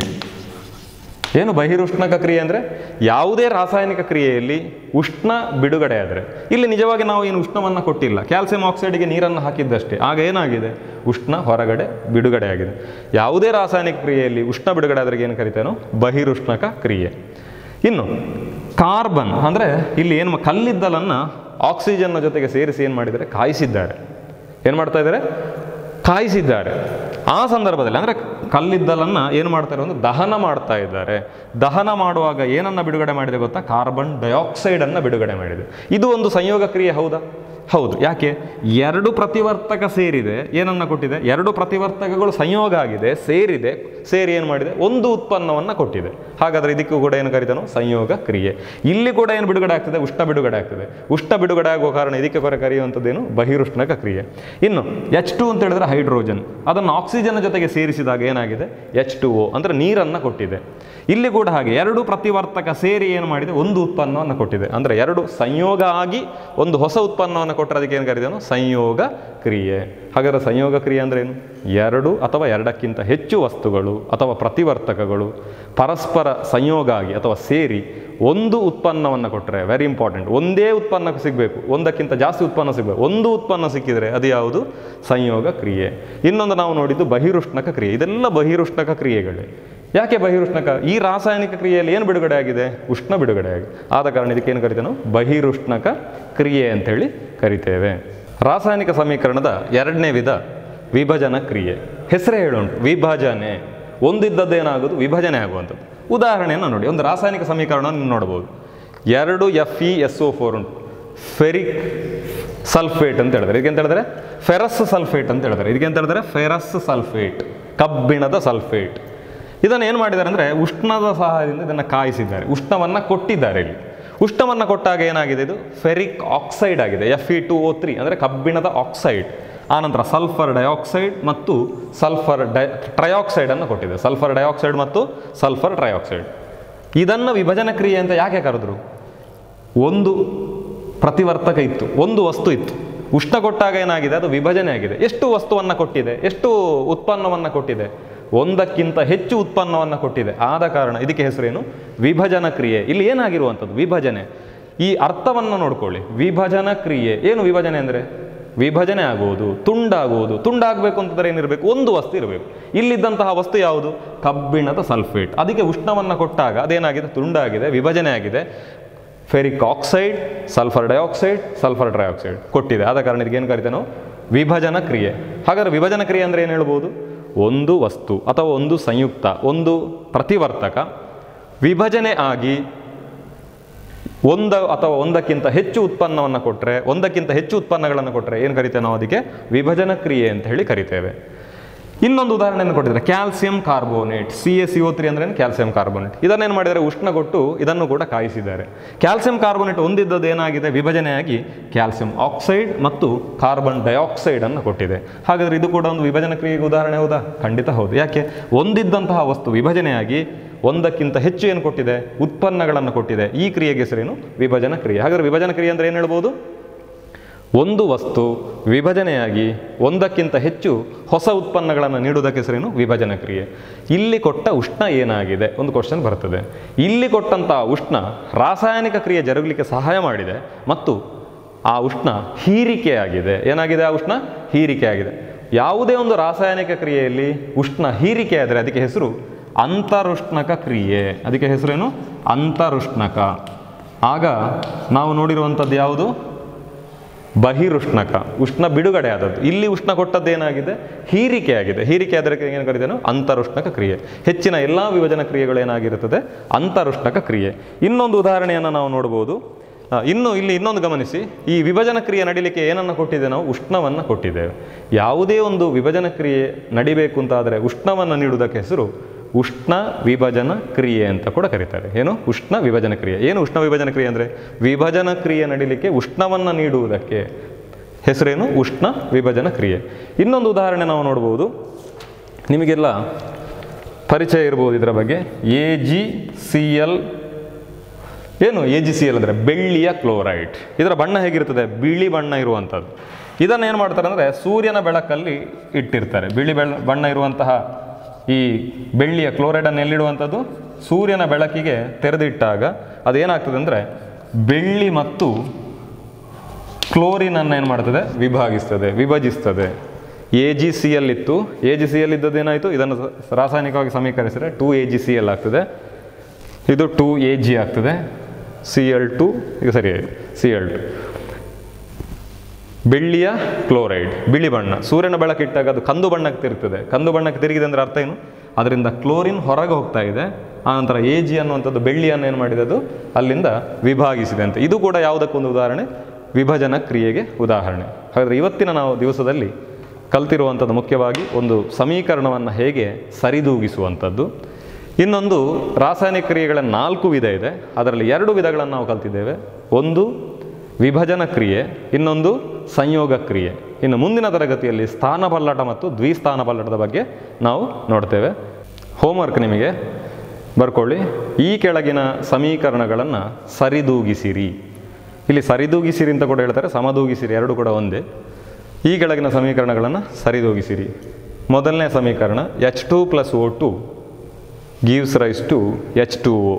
ಏನು ಬಹಿರುಷ್ಣಕ ಕ್ರಿಯೆ ಅಂದರೆ ಯಾವುದೇ ರಾಸಾಯನಿಕ ಕ್ರಿಯೆಯಲ್ಲಿ ಉಷ್ಣ ಬಿಡುಗಡೆ ಆದರೆ ಇಲ್ಲಿ ನಿಜವಾಗಿ ನಾವು ಏನು ಉಷ್ಣವನ್ನು ಕೊಟ್ಟಿಲ್ಲ ಕ್ಯಾಲ್ಸಿಯಂ ಆಕ್ಸೈಡ್ಗೆ ನೀರನ್ನು ಹಾಕಿದ್ದಷ್ಟೇ ಆಗ ಏನಾಗಿದೆ ಉಷ್ಣ ಹೊರಗಡೆ ಬಿಡುಗಡೆ ಆಗಿದೆ ಯಾವುದೇ ರಾಸಾಯನಿಕ ಕ್ರಿಯೆಯಲ್ಲಿ ಉಷ್ಣ ಬಿಡುಗಡೆ ಆದ್ರೆ ಏನು ಕರಿತೇನೋ ಬಹಿರುಷ್ಣಕ ಕ್ರಿಯೆ ಇನ್ನು ಕಾರ್ಬನ್ ಅಂದರೆ ಇಲ್ಲಿ ಏನು ಮ- ಕಲ್ಲಿದ್ದಲನ್ನು ಆಕ್ಸಿಜನ್ನ ಜೊತೆಗೆ ಸೇರಿಸಿ ಏನು ಮಾಡಿದ್ದಾರೆ ಕಾಯಿಸಿದ್ದಾರೆ ಏನು ಮಾಡ್ತಾ ಇದ್ದಾರೆ ಕಾಯಿಸಿದ್ದಾರೆ ಆ ಸಂದರ್ಭದಲ್ಲಿ ಅಂದರೆ ಕಲ್ಲಿದ್ದಲನ್ನು ಏನು ಮಾಡ್ತಾರೆ ಒಂದು ದಹನ ಮಾಡ್ತಾ ಇದ್ದಾರೆ ದಹನ ಮಾಡುವಾಗ ಏನನ್ನು ಬಿಡುಗಡೆ ಮಾಡಿದೆ ಗೊತ್ತಾ ಕಾರ್ಬನ್ ಡೈಆಕ್ಸೈಡನ್ನು ಬಿಡುಗಡೆ ಮಾಡಿದೆ ಇದು ಒಂದು ಸಂಯೋಗ ಕ್ರಿಯೆ ಹೌದಾ ಹೌದು ಯಾಕೆ ಎರಡು ಪ್ರತಿವರ್ತಕ ಸೇರಿದೆ ಏನನ್ನ ಕೊಟ್ಟಿದೆ ಎರಡು ಪ್ರತಿವರ್ತಕಗಳು ಸಂಯೋಗ ಆಗಿದೆ ಸೇರಿದೆ ಸೇರಿ ಏನು ಮಾಡಿದೆ ಒಂದು ಉತ್ಪನ್ನವನ್ನು ಕೊಟ್ಟಿದೆ ಹಾಗಾದರೆ ಇದಕ್ಕೂ ಕೂಡ ಏನು ಕರಿತಾನೋ ಸಂಯೋಗ ಕ್ರಿಯೆ ಇಲ್ಲಿ ಕೂಡ ಏನು ಬಿಡುಗಡೆ ಆಗ್ತದೆ ಉಷ್ಣ ಬಿಡುಗಡೆ ಆಗ್ತದೆ ಉಷ್ಣ ಬಿಡುಗಡೆ ಆಗುವ ಕಾರಣ ಇದಕ್ಕೆ ಕೊರೆ ಕರೆಯುವಂಥದ್ದೇನು ಬಹಿರುಷ್ಣಕ ಕ್ರಿಯೆ ಇನ್ನು ಎಚ್ ಟು ಅಂತ ಹೇಳಿದ್ರೆ ಹೈಡ್ರೋಜನ್ ಅದನ್ನು ಆಕ್ಸಿಜನ್ ಜೊತೆಗೆ ಸೇರಿಸಿದಾಗ ಏನಾಗಿದೆ ಎಚ್ ಟು ಓ ಅಂದರೆ ನೀರನ್ನು ಕೊಟ್ಟಿದೆ ಇಲ್ಲಿ ಕೂಡ ಹಾಗೆ ಎರಡು ಪ್ರತಿವರ್ತಕ ಸೇರಿ ಏನು ಮಾಡಿದೆ ಒಂದು ಉತ್ಪನ್ನವನ್ನು ಕೊಟ್ಟಿದೆ ಅಂದರೆ ಎರಡು ಸಂಯೋಗ ಆಗಿ ಒಂದು ಹೊಸ ಉತ್ಪನ್ನವನ್ನು ಕೊಟ್ಟರೆ ಅದಕ್ಕೆ ಏನು ಕರೀತೇನೋ ಸಂಯೋಗ ಕ್ರಿಯೆ ಹಾಗಾದರೆ ಸಂಯೋಗ ಕ್ರಿಯೆ ಅಂದರೆ ಏನು ಎರಡು ಅಥವಾ ಎರಡಕ್ಕಿಂತ ಹೆಚ್ಚು ವಸ್ತುಗಳು ಅಥವಾ ಪ್ರತಿವರ್ತಕಗಳು ಪರಸ್ಪರ ಸಂಯೋಗ ಆಗಿ ಅಥವಾ ಸೇರಿ ಒಂದು ಉತ್ಪನ್ನವನ್ನು ಕೊಟ್ಟರೆ ವೆರಿ ಇಂಪಾರ್ಟೆಂಟ್ ಒಂದೇ ಉತ್ಪನ್ನ ಸಿಗಬೇಕು ಒಂದಕ್ಕಿಂತ ಜಾಸ್ತಿ ಉತ್ಪನ್ನ ಸಿಗಬೇಕು ಒಂದು ಉತ್ಪನ್ನ ಸಿಕ್ಕಿದರೆ ಅದು ಯಾವುದು ಸಂಯೋಗ ಕ್ರಿಯೆ ಇನ್ನೊಂದು ನಾವು ನೋಡಿದ್ದು ಬಹಿರುಷ್ಣಕ ಕ್ರಿಯೆ ಇದೆಲ್ಲ ಬಹಿರುಷ್ಣಕ ಕ್ರಿಯೆಗಳೇ ಯಾಕೆ ಬಹಿರುಷ್ಣಕ ಈ ರಾಸಾಯನಿಕ ಕ್ರಿಯೆಯಲ್ಲಿ ಏನು ಬಿಡುಗಡೆ ಆಗಿದೆ ಉಷ್ಣ ಬಿಡುಗಡೆ ಆಗಿದೆ ಆದ ಕಾರಣ ಇದಕ್ಕೆ ಏನು ಕರಿತೇವೆ ನಾವು ಬಹಿರುಷ್ಣಕ ಕ್ರಿಯೆ ಅಂತ ಹೇಳಿ ಕರಿತೇವೆ ರಾಸಾಯನಿಕ ಸಮೀಕರಣದ ಎರಡನೇ ವಿಧ ವಿಭಜನ ಕ್ರಿಯೆ ಹೆಸರೇ ಹೇಳುಂಟು ವಿಭಜನೆ ಒಂದಿದ್ದದ್ದೇನಾಗೋದು ವಿಭಜನೆ ಆಗುವಂಥದ್ದು ಉದಾಹರಣೆಯನ್ನು ನೋಡಿ ಒಂದು ರಾಸಾಯನಿಕ ಸಮೀಕರಣವನ್ನು ನೀವು ನೋಡ್ಬೋದು ಎರಡು F E S O four ಉಂಟು ಫೆರಿಕ್ ಸಲ್ಫೇಟ್ ಅಂತ ಹೇಳಿದ್ರೆ ಇದಕ್ಕೆ ಅಂತ ಹೇಳಿದ್ರೆ ಫೆರಸ್ ಸಲ್ಫೇಟ್ ಅಂತ ಹೇಳಿದ್ರೆ ಇದಕ್ಕೆ ಅಂತ ಹೇಳಿದ್ರೆ ಫೆರಸ್ ಸಲ್ಫೇಟ್ ಕಬ್ಬಿಣದ ಸಲ್ಫೇಟ್ ಇದನ್ನು ಏನು ಮಾಡಿದ್ದಾರೆ ಅಂದರೆ ಉಷ್ಣದ ಸಹಾಯದಿಂದ ಇದನ್ನು ಕಾಯಿಸಿದ್ದಾರೆ ಉಷ್ಣವನ್ನು ಕೊಟ್ಟಿದ್ದಾರೆ ಇಲ್ಲಿ ಉಷ್ಣವನ್ನು ಕೊಟ್ಟಾಗ ಏನಾಗಿದೆ ಇದು ಫೆರಿಕ್ ಆಕ್ಸೈಡ್ ಆಗಿದೆ F E two O three ಅಂದರೆ ಕಬ್ಬಿಣದ ಆಕ್ಸೈಡ್ ಆನಂತರ ಸಲ್ಫರ್ ಡೈಆಕ್ಸೈಡ್ ಮತ್ತು ಸಲ್ಫರ್ ಡೈ ಟ್ರೈಆಕ್ಸೈಡನ್ನು ಕೊಟ್ಟಿದೆ ಸಲ್ಫರ್ ಡೈಆಕ್ಸೈಡ್ ಮತ್ತು ಸಲ್ಫರ್ ಟ್ರೈಆಕ್ಸೈಡ್ ಇದನ್ನು ವಿಭಜನ ಕ್ರಿಯೆ ಅಂತ ಯಾಕೆ ಕರೆದ್ರು ಒಂದು ಪ್ರತಿವರ್ತಕ ಇತ್ತು ಒಂದು ವಸ್ತು ಇತ್ತು ಉಷ್ಣ ಕೊಟ್ಟಾಗ ಏನಾಗಿದೆ ಅದು ವಿಭಜನೆ ಆಗಿದೆ ಎಷ್ಟು ವಸ್ತುವನ್ನು ಕೊಟ್ಟಿದೆ ಎಷ್ಟು ಉತ್ಪನ್ನವನ್ನು ಕೊಟ್ಟಿದೆ ಒಂದಕ್ಕಿಂತ ಹೆಚ್ಚು ಉತ್ಪನ್ನವನ್ನು ಕೊಟ್ಟಿದೆ ಆದ ಕಾರಣ ಇದಕ್ಕೆ ಹೆಸರೇನು ವಿಭಜನ ಕ್ರಿಯೆ ಇಲ್ಲಿ ಏನಾಗಿರುವಂಥದ್ದು ವಿಭಜನೆ ಈ ಅರ್ಥವನ್ನು ನೋಡ್ಕೊಳ್ಳಿ ವಿಭಜನ ಕ್ರಿಯೆ ಏನು ವಿಭಜನೆ ಅಂದರೆ ವಿಭಜನೆ ಆಗುವುದು ತುಂಡಾಗುವುದು ತುಂಡಾಗಬೇಕು ಅಂತಂದ್ರೆ ಏನಿರಬೇಕು ಒಂದು ವಸ್ತು ಇರಬೇಕು ಇಲ್ಲಿದ್ದಂತಹ ವಸ್ತು ಯಾವುದು ಕಬ್ಬಿಣದ ಸಲ್ಫೇಟ್ ಅದಕ್ಕೆ ಉಷ್ಣವನ್ನು ಕೊಟ್ಟಾಗ ಅದೇನಾಗಿದೆ ತುಂಡಾಗಿದೆ ವಿಭಜನೆ ಆಗಿದೆ ferric oxide sulphur dioxide sulphur trioxide ಕೊಟ್ಟಿದೆ ಆದ ಕಾರಣ ಇದಕ್ಕೆ ಏನು ಕರಿತೇವೆ ನಾವು ವಿಭಜನ ಕ್ರಿಯೆ ಹಾಗಾದ್ರೆ ವಿಭಜನ ಕ್ರಿಯೆ ಅಂದರೆ ಏನು ಹೇಳ್ಬೋದು ಒಂದು ವಸ್ತು ಅಥವಾ ಒಂದು ಸಂಯುಕ್ತ ಒಂದು ಪ್ರತಿವರ್ತಕ ವಿಭಜನೆ ಆಗಿ ಒಂದು ಅಥವಾ ಒಂದಕ್ಕಿಂತ ಹೆಚ್ಚು ಉತ್ಪನ್ನವನ್ನು ಕೊಟ್ಟರೆ ಒಂದಕ್ಕಿಂತ ಹೆಚ್ಚು ಉತ್ಪನ್ನಗಳನ್ನು ಕೊಟ್ಟರೆ ಏನು ಕರಿತೇವೆ ನಾವು ಅದಕ್ಕೆ ವಿಭಜನ ಕ್ರಿಯೆ ಅಂತ ಹೇಳಿ ಕರಿತೇವೆ ಇನ್ನೊಂದು ಉದಾಹರಣೆಯನ್ನು ಕೊಟ್ಟಿದ್ದಾರೆ calcium carbonate C A C O three ಅಂದ್ರೆ ಕ್ಯಾಲ್ಸಿಯಂ ಕಾರ್ಬೋನೇಟ್ ಇದನ್ನೇನು ಮಾಡಿದರೆ ಉಷ್ಣ ಕೊಟ್ಟು ಇದನ್ನು ಕೂಡ ಕಾಯಿಸಿದ್ದಾರೆ ಕ್ಯಾಲ್ಸಿಯಂ ಕಾರ್ಬೋನೇಟ್ ಹೊಂದಿದ್ದದ್ದು ಏನಾಗಿದೆ ವಿಭಜನೆಯಾಗಿ ಕ್ಯಾಲ್ಸಿಯಂ ಆಕ್ಸೈಡ್ ಮತ್ತು ಕಾರ್ಬನ್ ಡೈಆಕ್ಸೈಡ್ ಅನ್ನು ಕೊಟ್ಟಿದೆ ಹಾಗಾದ್ರೆ ಇದು ಕೂಡ ಒಂದು ವಿಭಜನ ಕ್ರಿಯೆಗೆ ಉದಾಹರಣೆ ಹೌದಾ ಖಂಡಿತ ಹೌದು ಯಾಕೆ ಹೊಂದಿದ್ದಂತಹ ವಸ್ತು ವಿಭಜನೆಯಾಗಿ ಒಂದಕ್ಕಿಂತ ಹೆಚ್ಚು ಏನು ಕೊಟ್ಟಿದೆ ಉತ್ಪನ್ನಗಳನ್ನು ಕೊಟ್ಟಿದೆ ಈ ಕ್ರಿಯೆಗೆ ಹೆಸರೇನು ವಿಭಜನ ಕ್ರಿಯೆ ಹಾಗಾದ್ರೆ ವಿಭಜನ ಕ್ರಿಯೆ ಅಂದ್ರೆ ಏನು ಹೇಳ್ಬೋದು ಒಂದು ವಸ್ತು ವಿಭಜನೆಯಾಗಿ ಒಂದಕ್ಕಿಂತ ಹೆಚ್ಚು ಹೊಸ ಉತ್ಪನ್ನಗಳನ್ನು ನೀಡುವುದಕ್ಕೆ ಹೆಸರೇನು ವಿಭಜನ ಕ್ರಿಯೆ ಇಲ್ಲಿ ಕೊಟ್ಟ ಉಷ್ಣ ಏನಾಗಿದೆ ಒಂದು ಕ್ವಶನ್ ಬರ್ತದೆ ಇಲ್ಲಿ ಕೊಟ್ಟಂತಹ ಉಷ್ಣ ರಾಸಾಯನಿಕ ಕ್ರಿಯೆ ಜರುಗಲಿಕ್ಕೆ ಸಹಾಯ ಮಾಡಿದೆ ಮತ್ತು ಆ ಉಷ್ಣ ಹೀರಿಕೆಯಾಗಿದೆ ಏನಾಗಿದೆ ಆ ಉಷ್ಣ ಹೀರಿಕೆಯಾಗಿದೆ ಯಾವುದೇ ಒಂದು ರಾಸಾಯನಿಕ ಕ್ರಿಯೆಯಲ್ಲಿ ಉಷ್ಣ ಹೀರಿಕೆ ಆದರೆ ಅದಕ್ಕೆ ಹೆಸರು ಅಂತರುಷ್ಣಕ ಕ್ರಿಯೆ ಅದಕ್ಕೆ ಹೆಸರೇನು ಅಂತರುಷ್ಣಕ ಆಗ ನಾವು ನೋಡಿರುವಂಥದ್ದು ಯಾವುದು ಬಹಿರುಷ್ಣಕ ಉಷ್ಣ ಬಿಡುಗಡೆ ಆದದ್ದು ಇಲ್ಲಿ ಉಷ್ಣ ಕೊಟ್ಟದ್ದು ಏನಾಗಿದೆ ಹೀರಿಕೆ ಆಗಿದೆ ಹೀರಿಕೆ ಅದಕ್ಕೆ ಏನು ಕರೀತೇನೋ ಅಂತರುಷ್ಣಕ ಕ್ರಿಯೆ ಹೆಚ್ಚಿನ ಎಲ್ಲ ವಿಭಜನ ಕ್ರಿಯೆಗಳು ಏನಾಗಿರುತ್ತದೆ ಅಂತರುಷ್ಣಕ ಕ್ರಿಯೆ ಇನ್ನೊಂದು ಉದಾಹರಣೆಯನ್ನು ನಾವು ನೋಡ್ಬೋದು ಆ, ಇನ್ನು ಇಲ್ಲಿ ಇನ್ನೊಂದು ಗಮನಿಸಿ ಈ ವಿಭಜನ ಕ್ರಿಯೆ ನಡಿಲಿಕ್ಕೆ ಏನನ್ನು ಕೊಟ್ಟಿದ್ದೇವೆ ನಾವು ಉಷ್ಣವನ್ನು ಕೊಟ್ಟಿದ್ದೇವೆ ಯಾವುದೇ ಒಂದು ವಿಭಜನ ಕ್ರಿಯೆ ನಡಿಬೇಕು ಅಂತಾದರೆ ಉಷ್ಣವನ್ನು ನೀಡುವುದಕ್ಕೆ ಹೆಸರು ಉಷ್ಣ ವಿಭಜನ ಕ್ರಿಯೆ ಅಂತ ಕೂಡ ಕರೀತಾರೆ ಏನು ಉಷ್ಣ ವಿಭಜನ ಕ್ರಿಯೆ ಏನು ಉಷ್ಣ ವಿಭಜನ ಕ್ರಿಯೆ ಅಂದರೆ ವಿಭಜನ ಕ್ರಿಯೆ ನಡಿಲಿಕ್ಕೆ ಉಷ್ಣವನ್ನು ನೀಡುವುದಕ್ಕೆ ಹೆಸರೇನು ಉಷ್ಣ ವಿಭಜನ ಕ್ರಿಯೆ ಇನ್ನೊಂದು ಉದಾಹರಣೆ ನಾವು ನೋಡ್ಬೋದು ನಿಮಗೆಲ್ಲ ಪರಿಚಯ ಇರ್ಬೋದು ಇದರ ಬಗ್ಗೆ ಎ ಜಿ ಸಿ ಎಲ್ ಏನು ಎ ಜಿ ಸಿ ಎಲ್ ಅಂದರೆ ಬೆಳ್ಳಿಯ ಕ್ಲೋರೈಡ್ ಇದರ ಬಣ್ಣ ಹೇಗಿರ್ತದೆ ಬಿಳಿ ಬಣ್ಣ ಇರುವಂಥದ್ದು ಇದನ್ನು ಏನು ಮಾಡ್ತಾರೆ ಅಂದರೆ ಸೂರ್ಯನ ಬೆಳಕಲ್ಲಿ ಇಟ್ಟಿರ್ತಾರೆ ಬಿಳಿ ಬೆಳ ಬಣ್ಣ ಇರುವಂತಹ ಈ ಬೆಳ್ಳಿಯ ಕ್ಲೋರೈಡನ್ನು ಎಲ್ಲಿಡುವಂಥದ್ದು ಸೂರ್ಯನ ಬೆಳಕಿಗೆ ತೆರೆದಿಟ್ಟಾಗ ಅದೇನಾಗ್ತದೆ ಅಂದರೆ ಬೆಳ್ಳಿ ಮತ್ತು ಕ್ಲೋರಿನನ್ನು ಏನು ಮಾಡ್ತದೆ ವಿಭಾಗಿಸ್ತದೆ ವಿಭಜಿಸ್ತದೆ ಎ ಜಿ ಸಿ ಎಲ್ ಇತ್ತು ಎ ಜಿ ಸಿ ಎಲ್ ಇದ್ದದ್ದು ಏನಾಯಿತು ಇದನ್ನು ಸ- ರಾಸಾಯನಿಕವಾಗಿ ಸಮೀಕರಿಸಿದರೆ two A G C L ಆಗ್ತದೆ ಇದು ಟೂ ಎ ಜಿ ಆಗ್ತದೆ ಸಿ ಎಲ್ ಟು ಈಗ ಸರಿ ಆಯಿತು ಸಿ ಎಲ್ ಟು ಬೆಳ್ಳಿಯ ಕ್ಲೋರೈಡ್ ಬಿಳಿ ಬಣ್ಣ ಸೂರ್ಯನ ಬೆಳಕಿಟ್ಟಾಗ ಅದು ಕಂದು ಬಣ್ಣಕ್ಕೆ ತಿರುಗ್ತದೆ ಕಂದು ಬಣ್ಣಕ್ಕೆ ತಿರುಗಿದೆ ಅಂದರೆ ಅರ್ಥ ಏನು ಅದರಿಂದ ಕ್ಲೋರಿನ್ ಹೊರಗೆ ಹೋಗ್ತಾ ಇದೆ ಆನಂತರ ಎ ಜಿ ಅನ್ನುವಂಥದ್ದು ಬೆಳ್ಳಿಯನ್ನು ಏನು ಮಾಡಿದೆ ಅದು ಅಲ್ಲಿಂದ ವಿಭಾಗಿಸಿದೆ ಅಂತ ಇದು ಕೂಡ ಯಾವುದಕ್ಕೊಂದು ಉದಾಹರಣೆ ವಿಭಜನ ಕ್ರಿಯೆಗೆ ಉದಾಹರಣೆ ಹಾಗಾದರೆ ಇವತ್ತಿನ ನಾವು ದಿವಸದಲ್ಲಿ ಕಲ್ತಿರುವಂಥದ್ದು ಮುಖ್ಯವಾಗಿ ಒಂದು ಸಮೀಕರಣವನ್ನು ಹೇಗೆ ಸರಿದೂಗಿಸುವಂಥದ್ದು ಇನ್ನೊಂದು ರಾಸಾಯನಿಕ ಕ್ರಿಯೆಗಳ ನಾಲ್ಕು ವಿಧ ಇದೆ ಅದರಲ್ಲಿ ಎರಡು ವಿಧಗಳನ್ನು ನಾವು ಕಲ್ತಿದ್ದೇವೆ ಒಂದು ವಿಭಜನ ಕ್ರಿಯೆ ಇನ್ನೊಂದು ಸಂಯೋಗ ಕ್ರಿಯೆ ಇನ್ನು ಮುಂದಿನ ತರಗತಿಯಲ್ಲಿ ಸ್ಥಾನ ಪಲ್ಲಟ ಮತ್ತು ದ್ವಿಸ್ಥಾನ ಪಲ್ಲಟದ ಬಗ್ಗೆ ನಾವು ನೋಡ್ತೇವೆ ಹೋಮ್ವರ್ಕ್ ನಿಮಗೆ ಬರ್ಕೊಳ್ಳಿ ಈ ಕೆಳಗಿನ ಸಮೀಕರಣಗಳನ್ನು ಸರಿದೂಗಿಸಿರಿ ಇಲ್ಲಿ ಸರಿದೂಗಿಸಿರಿ ಅಂತ ಕೂಡ ಹೇಳ್ತಾರೆ ಸಮದೂಗಿಸಿರಿ ಎರಡು ಕೂಡ ಒಂದೇ ಈ ಕೆಳಗಿನ ಸಮೀಕರಣಗಳನ್ನು ಸರಿದೂಗಿಸಿರಿ ಮೊದಲನೇ ಸಮೀಕರಣ H two plus O two gives rise to H2O.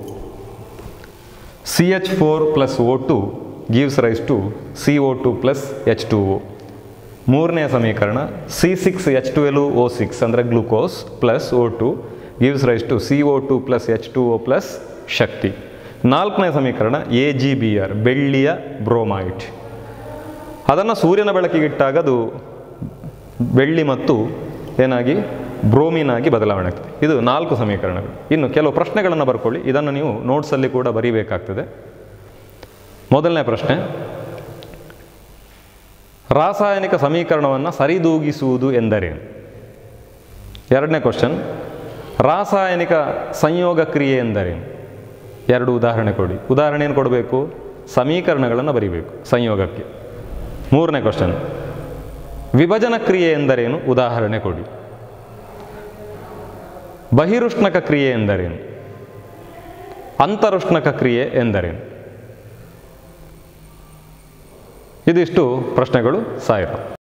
CH4 plus O2 gives rise to CO2 plus H2O. ಮೂರನೆಯ ಸಮೀಕರಣ C six H two L O six ಅಂದರೆ glucose plus O two gives rise to C O two plus H two O plus ಶಕ್ತಿ ನಾಲ್ಕನೇ ಸಮೀಕರಣ A G B R ಬೆಳ್ಳಿಯ ಬ್ರೋಮೈಟ್ ಅದನ್ನು ಸೂರ್ಯನ ಬೆಳಕಿಗಿಟ್ಟಾಗ ಅದು ಬೆಳ್ಳಿ ಮತ್ತು ಏನಾಗಿ ಬ್ರೋಮಿನ್ ಆಗಿ ಬದಲಾವಣೆ ಆಗ್ತದೆ ಇದು ನಾಲ್ಕು ಸಮೀಕರಣಗಳು ಇನ್ನು ಕೆಲವು ಪ್ರಶ್ನೆಗಳನ್ನು ಬರ್ಕೊಳ್ಳಿ ಇದನ್ನು ನೀವು ನೋಟ್ಸಲ್ಲಿ ಕೂಡ ಬರೀಬೇಕಾಗ್ತದೆ ಮೊದಲನೇ ಪ್ರಶ್ನೆ ರಾಸಾಯನಿಕ ಸಮೀಕರಣವನ್ನು ಸರಿದೂಗಿಸುವುದು ಎಂದರೇನು ಎರಡನೇ ಕ್ವಶನ್ ರಾಸಾಯನಿಕ ಸಂಯೋಗ ಕ್ರಿಯೆ ಎಂದರೇನು ಎರಡು ಉದಾಹರಣೆ ಕೊಡಿ ಉದಾಹರಣೆ ಏನು ಕೊಡಬೇಕು ಸಮೀಕರಣಗಳನ್ನು ಬರೀಬೇಕು ಸಂಯೋಗಕ್ಕೆ ಮೂರನೇ ಕ್ವಶನ್ ವಿಭಜನ ಕ್ರಿಯೆ ಎಂದರೇನು ಉದಾಹರಣೆ ಕೊಡಿ ಬಹಿರುಷ್ಣಕ ಕ್ರಿಯೆ ಎಂದರೇನು ಅಂತರುಷ್ಣಕ ಕ್ರಿಯೆ ಎಂದರೇನು ಇದಿಷ್ಟು ಪ್ರಶ್ನೆಗಳು ಸಾವಿರ